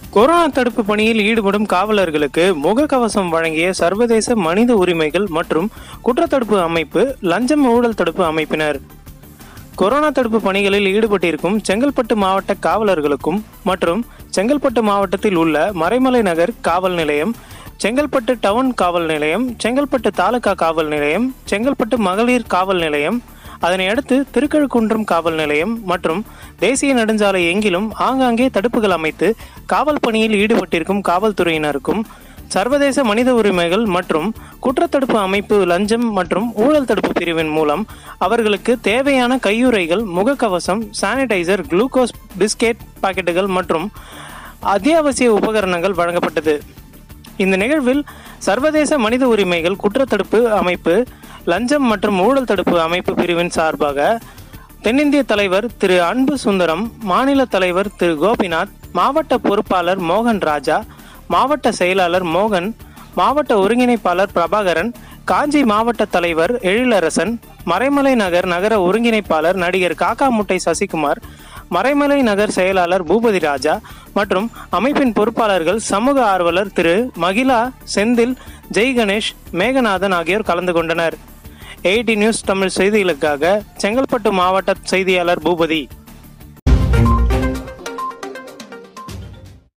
corona தடுப்பு பணியில் ஈடுபடும் காவலர்களுக்கு முகக்கவசம் வழங்கிய சர்வதேச மனித உரிமைகள் மற்றும் குற்றத்தடுப்பு அமைப்பு லஞ்சம் ஊழல் தடுப்பு அமைப்பினர் கொரோனா தடுப்பு பணிகளில் ஈடுபட்டிருக்கும் செங்கல்பட்டு மாவட்ட காவலர்களுக்கும் மற்றும் செங்கல்பட்டு மாவட்டத்தில் உள்ள மறைமலை நகர் காவல் நிலையம் செங்கல்பட்டு டவுன் காவல் நிலையம் செங்கல்பட்டு தாலுகா காவல் நிலையம் செங்கல்பட்டு மகளிர் காவல் நிலையம் அதனை அடுத்து திருக்கழுக்குன்றம் காவல் நிலையம் மற்றும் தேசிய நெடுஞ்சாலை எங்கிலும் ஆங்காங்கே தடுப்புகள் அமைத்து காவல் பணியில் ஈடுபட்டிருக்கும் காவல்துறையினருக்கும் சர்வதேச மனித உரிமைகள் மற்றும் குற்றத்தடுப்பு அமைப்பு லஞ்சம் மற்றும் ஊழல் தடுப்பு பிரிவின் மூலம் அவர்களுக்கு தேவையான கையுறைகள் முகக்கவசம் சானிடைசர் குளுக்கோஸ் பிஸ்கெட் பாக்கெட்டுகள் மற்றும் அத்தியாவசிய உபகரணங்கள் வழங்கப்பட்டது இந்த நிகழ்வில் சர்வதேச மனித உரிமைகள் குற்றத்தடுப்பு அமைப்பு லஞ்சம் மற்றும் ஊழல் தடுப்பு அமைப்பு பிரிவின் சார்பாக தென்னிந்திய தலைவர் திரு அன்பு சுந்தரம் மாநில தலைவர் திரு கோபிநாத் மாவட்ட பொறுப்பாளர் மோகன் ராஜா மாவட்ட செயலாளர் மோகன் மாவட்ட ஒருங்கிணைப்பாளர் பிரபாகரன் காஞ்சி மாவட்ட தலைவர் எழிலரசன் மறைமலை நகர் நகர ஒருங்கிணைப்பாளர் நடிகர் காக்கா முட்டை சசிகுமார் மறைமலை நகர் செயலாளர் பூபதி ராஜா மற்றும் அமைப்பின் பொறுப்பாளர்கள் சமூக ஆர்வலர் திரு மகிழா செந்தில் ஜெய் கணேஷ் மேகநாதன் ஆகியோர் கலந்து கொண்டனர் எயிட்டி நியூஸ் தமிழ் செய்திகளுக்காக செங்கல்பட்டு மாவட்ட செய்தியாளர் பூபதி